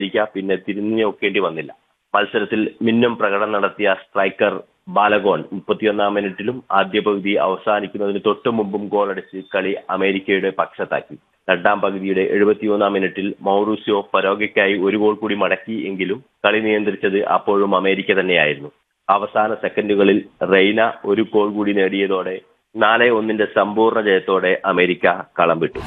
America പിന്നെ തിരിഞ്ഞു നോക്കേണ്ടി വന്നില്ല മത്സരത്തിൽ മിന്നും പ്രകടനം നടത്തിയ സ്ട്രൈക്കർ ബാലഗോൺ മുപ്പത്തിയൊന്നാം മിനിറ്റിലും ആദ്യ പകുതി അവസാനിക്കുന്നതിന് തൊട്ടു മുമ്പും ഗോളടിച്ച് കളി അമേരിക്കയുടെ പക്ഷത്താക്കി രണ്ടാം പകുതിയുടെ എഴുപത്തിയൊന്നാം മിനിറ്റിൽ മൗറൂസിയോ ഫരോഗയ്ക്കായി ഒരു ഗോൾ കൂടി മടക്കി എങ്കിലും കളി നിയന്ത്രിച്ചത് അപ്പോഴും അമേരിക്ക തന്നെയായിരുന്നു അവസാന സെക്കൻഡുകളിൽ റെയ്ന ഒരു ഗോൾ കൂടി നേടിയതോടെ നാല് ഒന്നിന്റെ സമ്പൂർണ്ണ ജയത്തോടെ അമേരിക്ക കളം വിട്ടു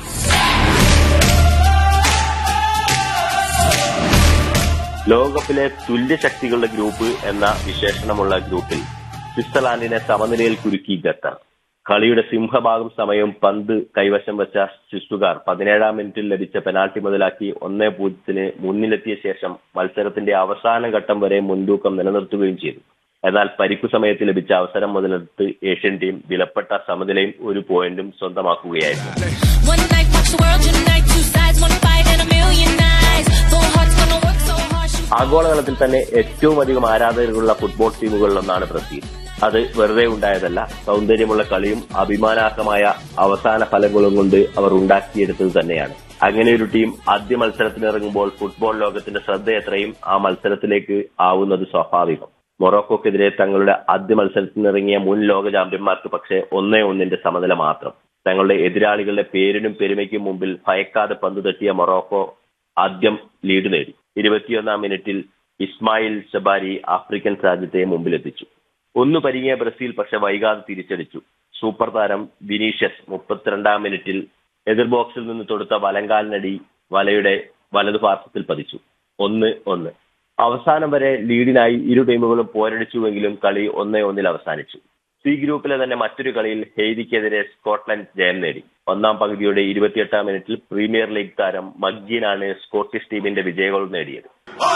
ലോകകപ്പിലെ തുല്യ ശക്തികളുടെ ഗ്രൂപ്പ് എന്ന വിശേഷണമുള്ള ഗ്രൂപ്പിൽ സ്വിറ്റ്സർലാൻഡിനെ സമനിലയിൽ കുരുക്കി ഖത്തർ കളിയുടെ സിംഹഭാഗം സമയം പന്ത് കൈവശം വെച്ച സ്വിസ്സുകാർ പതിനേഴാം മിനിറ്റിൽ ലഭിച്ച പെനാൽറ്റി മുതലാക്കി ഒന്നേ പൂജ്യത്തിന് മുന്നിലെത്തിയ ശേഷം മത്സരത്തിന്റെ അവസാന ഘട്ടം വരെ മുൻതൂക്കം നിലനിർത്തുകയും ചെയ്തു എന്നാൽ പരിക്കു സമയത്ത് ലഭിച്ച അവസരം മുതലെടുത്ത് ഏഷ്യൻ ടീം വിലപ്പെട്ട സമനിലയും ഒരു പോയിന്റും സ്വന്തമാക്കുകയായിരുന്നു One night, watch the world unite. Two sides, one fight, and a million eyes. Full hearts gonna work so hard. shoot ആഗോളതലത്തിൽ തന്നെ ഏറ്റവും അധികം ആരാധകരുള്ള ഫുട്ബോൾ ടീമുകളിലൊന്നാണ് ബ്രസീൽ അത് വെറുതെ ഉണ്ടായതല്ല സൗന്ദര്യമുള്ള കളിയും അഭിമാനാർഹമായ അവസാന ഫലങ്ങളും കൊണ്ട് അവർ ഉണ്ടാക്കിയെടുത്തത് തന്നെയാണ് അങ്ങനെ ഒരു ടീം ആദ്യ മത്സരത്തിനിറങ്ങുമ്പോൾ ഫുട്ബോൾ ലോകത്തിന്റെ ശ്രദ്ധ എത്രയും ആ മത്സരത്തിലേക്ക് ആവുന്നത് സ്വാഭാവികം മൊറോക്കോക്കെതിരെ തങ്ങളുടെ ആദ്യ മത്സരത്തിനിറങ്ങിയ മുൻ ലോക ചാമ്പ്യന്മാർക്ക് പക്ഷേ ഒന്നേ ഒന്നിന്റെ സമനില മാത്രം തങ്ങളുടെ എതിരാളികളുടെ പേരിനും പെരുമയ്ക്കും മുമ്പിൽ ഭയക്കാതെ പന്ത് തട്ടിയ മൊറോക്കോ ആദ്യം ലീഡ് നേടി ഇരുപത്തിയൊന്നാം മിനിറ്റിൽ ഇസ്മായിൽ ഷബാരി ആഫ്രിക്കൻ രാജ്യത്തെ മുമ്പിലെത്തിച്ചു ഒന്ന് പരിങ്ങിയ ബ്രസീൽ പക്ഷെ വൈകാതെ തിരിച്ചടിച്ചു സൂപ്പർ താരം വിനീഷ്യസ് മുപ്പത്തിരണ്ടാം മിനിറ്റിൽ എതിർ ബോക്സിൽ നിന്ന് തൊടുത്ത വലങ്കാലിനടി വലയുടെ വലതു പാർശ്വത്തിൽ പതിച്ചു ഒന്ന് ഒന്ന് അവസാനം വരെ ലീഡിനായി ഇരു ടീമുകളും പോരടിച്ചുവെങ്കിലും കളി ഒന്നേ ഒന്നിൽ അവസാനിച്ചു സി ഗ്രൂപ്പിലെ തന്നെ മറ്റൊരു കളിയിൽ ഹെയ്തിക്കെതിരെ സ്കോട്ട്ലൻഡ് ജയം നേടി ഒന്നാം പകുതിയുടെ ഇരുപത്തിയെട്ടാം മിനിറ്റിൽ പ്രീമിയർ ലീഗ് താരം മഗ്ഗീനാണ് സ്കോട്ടിഷ് ടീമിന്റെ വിജയഗോൾ നേടിയത്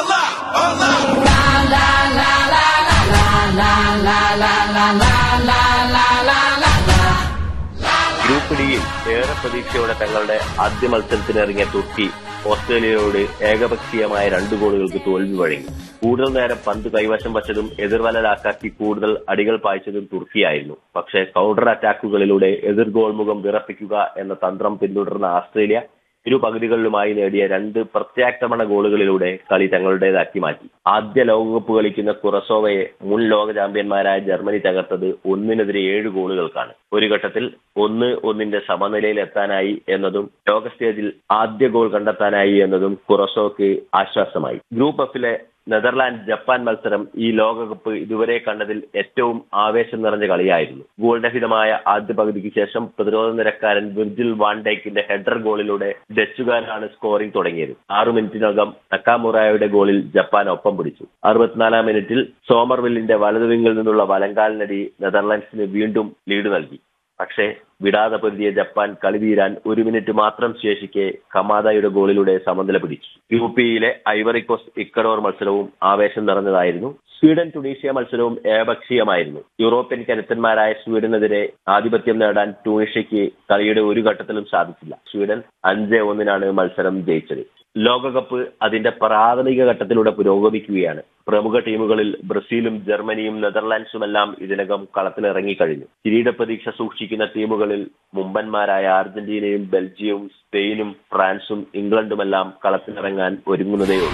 ഗ്രൂപ്പ് ഡിയിൽ ഏറെ പ്രതീക്ഷയോടെ തങ്ങളുടെ ആദ്യ മത്സരത്തിനിറങ്ങിയ തുർക്കി ഓസ്ട്രേലിയയോട് ഏകപക്ഷീയമായ രണ്ട് ഗോളുകൾക്ക് തോൽവി വഴങ്ങി കൂടുതൽ നേരം പന്ത് കൈവശം വച്ചതും എതിർവലലാക്കാക്കി കൂടുതൽ അടികൾ പായിച്ചതും തുർക്കിയായിരുന്നു പക്ഷേ കൗണ്ടർ അറ്റാക്കുകളിലൂടെ എതിർ ഗോൾ മുഖം വിറപ്പിക്കുക എന്ന തന്ത്രം പിന്തുടർന്ന ഓസ്ട്രേലിയ ഇരു പകുതികളിലുമായി നേടിയ രണ്ട് പ്രത്യാക്രമണ ഗോളുകളിലൂടെ കളി തങ്ങളുടേതാക്കി മാറ്റി ആദ്യ ലോകകപ്പ് കളിക്കുന്ന കുറസോവയെ മുൻ ലോക ചാമ്പ്യന്മാരായ ജർമ്മനി തകർത്തത് ഒന്നിനെതിരെ ഏഴ് ഗോളുകൾക്കാണ് ഒരു ഘട്ടത്തിൽ ഒന്ന് ഒന്നിന്റെ സമനിലയിൽ എത്താനായി എന്നതും ലോക സ്റ്റേജിൽ ആദ്യ ഗോൾ കണ്ടെത്താനായി എന്നതും കുറസോക്ക് ആശ്വാസമായി ഗ്രൂപ്പ് എഫിലെ നെതർലാൻഡ് ജപ്പാൻ മത്സരം ഈ ലോകകപ്പ് ഇതുവരെ കണ്ടതിൽ ഏറ്റവും ആവേശം നിറഞ്ഞ കളിയായിരുന്നു ഗോൾ രഹിതമായ ആദ്യ പകുതിക്ക് ശേഷം പ്രതിരോധ നിരക്കാരൻ വിർജിൽ വാൻഡൈക്കിന്റെ ഹെഡർ ഗോളിലൂടെ ഡച്ചുകാരാണ് സ്കോറിംഗ് തുടങ്ങിയത് ആറു മിനിറ്റിനകം നക്കാമുറായുടെ ഗോളിൽ ജപ്പാൻ ഒപ്പം പിടിച്ചു അറുപത്തിനാലാം മിനിറ്റിൽ സോമർവില്ലിന്റെ വലതുവിങ്ങിൽ നിന്നുള്ള വലങ്കാലിനടി നെതർലാൻഡ്സിന് വീണ്ടും ലീഡ് നൽകി പക്ഷേ വിടാതെ പൊരുതിയ ജപ്പാൻ കളി തീരാൻ ഒരു മിനിറ്റ് മാത്രം ശേഷിക്കെ കമാദയുടെ ഗോളിലൂടെ സമനില പിടിച്ചു യു പിയിലെ ഐവറിക്കോസ് ഇക്കഡോർ മത്സരവും ആവേശം നിറഞ്ഞതായിരുന്നു സ്വീഡൻ ടുണീഷ്യ മത്സരവും ഏകപക്ഷീയമായിരുന്നു യൂറോപ്യൻ കരുത്തന്മാരായ സ്വീഡനെതിരെ ആധിപത്യം നേടാൻ ടൂണീഷ്യയ്ക്ക് കളിയുടെ ഒരു ഘട്ടത്തിലും സാധിച്ചില്ല സ്വീഡൻ അഞ്ച് ഒന്നിനാണ് മത്സരം ജയിച്ചത് ലോകകപ്പ് അതിന്റെ പ്രാഥമിക ഘട്ടത്തിലൂടെ പുരോഗമിക്കുകയാണ് പ്രമുഖ ടീമുകളിൽ ബ്രസീലും ജർമ്മനിയും നെതർലാൻഡ്സുമെല്ലാം ഇതിനകം കളത്തിലിറങ്ങിക്കഴിഞ്ഞു കിരീട പ്രതീക്ഷ സൂക്ഷിക്കുന്ന ടീമുകളിൽ മുമ്പന്മാരായ അർജന്റീനയും ബെൽജിയവും സ്പെയിനും ഫ്രാൻസും ഇംഗ്ലണ്ടുമെല്ലാം കളത്തിലിറങ്ങാൻ ഒരുങ്ങുന്നതേയുള്ളൂ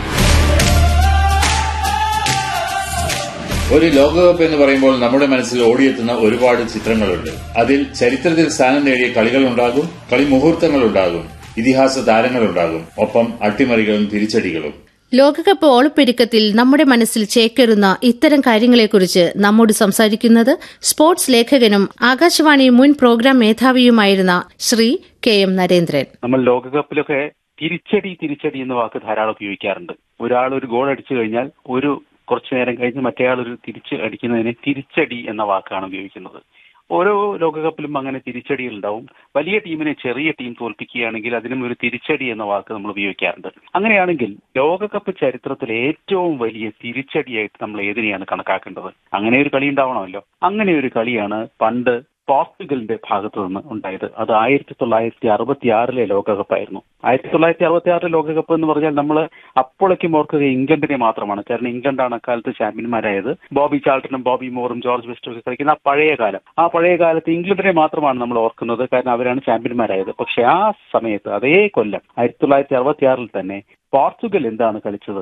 ഒരു ലോകകപ്പ് എന്ന് പറയുമ്പോൾ നമ്മുടെ മനസ്സിൽ ഓടിയെത്തുന്ന ഒരുപാട് ചിത്രങ്ങളുണ്ട് അതിൽ ചരിത്രത്തിൽ സ്ഥാനം നേടിയ കളികളുണ്ടാകും കളി മുഹൂർത്തങ്ങളുണ്ടാകും ഇതിഹാസ താരങ്ങളുണ്ടാകും ഒപ്പം അട്ടിമറികളും തിരിച്ചടികളും ലോകകപ്പ് ഓളപ്പെരുക്കത്തിൽ നമ്മുടെ മനസ്സിൽ ചേക്കേറുന്ന ഇത്തരം കാര്യങ്ങളെക്കുറിച്ച് നമ്മോട് സംസാരിക്കുന്നത് സ്പോർട്സ് ലേഖകനും ആകാശവാണി മുൻ പ്രോഗ്രാം മേധാവിയുമായിരുന്ന ശ്രീ കെ എം നരേന്ദ്രൻ നമ്മൾ ലോകകപ്പിലൊക്കെ തിരിച്ചടി തിരിച്ചടി എന്ന വാക്ക് ധാരാളം ഉപയോഗിക്കാറുണ്ട് ഒരാൾ ഒരു ഗോൾ അടിച്ചു കഴിഞ്ഞാൽ ഒരു കുറച്ചു നേരം കഴിഞ്ഞ് മറ്റേയാൾ ഒരു തിരിച്ച് അടിക്കുന്നതിന് തിരിച്ചടി എന്ന വാക്കാണ് ഉപയോഗിക്കുന്നത് ഓരോ ലോകകപ്പിലും അങ്ങനെ തിരിച്ചടികൾ ഉണ്ടാവും വലിയ ടീമിനെ ചെറിയ ടീം തോൽപ്പിക്കുകയാണെങ്കിൽ അതിനും ഒരു തിരിച്ചടി എന്ന വാക്ക് നമ്മൾ ഉപയോഗിക്കാറുണ്ട് അങ്ങനെയാണെങ്കിൽ ലോകകപ്പ് ചരിത്രത്തിലെ ഏറ്റവും വലിയ തിരിച്ചടിയായിട്ട് നമ്മൾ ഏതിനെയാണ് കണക്കാക്കേണ്ടത് അങ്ങനെ ഒരു കളി ഉണ്ടാവണമല്ലോ അങ്ങനെ ഒരു കളിയാണ് പണ്ട് പോർച്ചുഗലിന്റെ ഭാഗത്തു നിന്ന് ഉണ്ടായത് അത് ആയിരത്തി തൊള്ളായിരത്തി അറുപത്തി ആറിലെ ലോകകപ്പായിരുന്നു ആയിരത്തി തൊള്ളായിരത്തി അറുപത്തി ആറിലെ ലോകകപ്പ് എന്ന് പറഞ്ഞാൽ നമ്മൾ അപ്പോഴേക്കും ഓർക്കുക ഇംഗ്ലണ്ടിനെ മാത്രമാണ് കാരണം ഇംഗ്ലണ്ടാണ് അക്കാലത്ത് ചാമ്പ്യന്മാരായത് ബോബി ചാൾട്ടനും ബോബി മോറും ജോർജ് ബെസ്റ്റും ഒക്കെ കളിക്കുന്ന ആ പഴയ കാലം ആ പഴയ കാലത്ത് ഇംഗ്ലണ്ടിനെ മാത്രമാണ് നമ്മൾ ഓർക്കുന്നത് കാരണം അവരാണ് ചാമ്പ്യന്മാരായത് പക്ഷെ ആ സമയത്ത് അതേ കൊല്ലം ആയിരത്തി തൊള്ളായിരത്തി അറുപത്തി ആറിൽ തന്നെ പോർച്ചുഗൽ എന്താണ് കളിച്ചത്